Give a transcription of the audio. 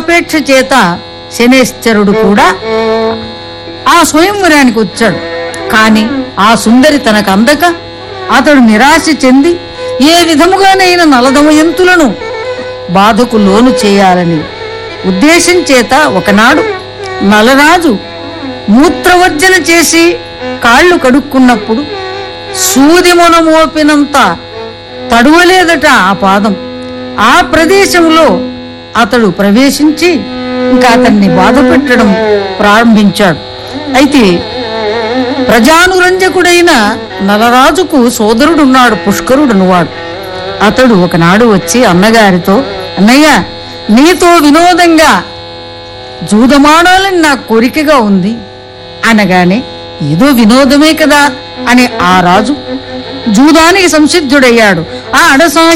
ఫలాపేక్ష చేత శనేశ్వరుడు కూడా ఆ స్వయంవరానికి వచ్చాడు కాని ఆ సుందరి తనకు అందక అతడు నిరాశ చెంది ఏ విధముగానైన నలదమయంతులను బాధకు లోను చేయాలని ఉద్దేశం చేత ఒకనాడు నలరాజు మూత్రవర్జన చేసి కాళ్ళు కడుక్కున్నప్పుడు సూదిమొన మోపినంత తడువలేదట ఆ పాదం ఆ ప్రదేశంలో అతడు ప్రవేశించి ఇంకా అతన్ని బాధ పెట్టడం ప్రారంభించాడు అయితే ప్రజానురంజకుడైన నలరాజుకు సోదరుడున్నాడు పుష్కరుడునువాడు అతడు ఒకనాడు వచ్చి అన్నగారితో అన్నయ్య నీతో వినోదంగా జూదమాడాలని నా కోరికగా ఉంది అనగానే ఏదో వినోదమే కదా అని ఆ రాజు జూదానికి సంసిద్ధుడయ్యాడు ఆ అడసా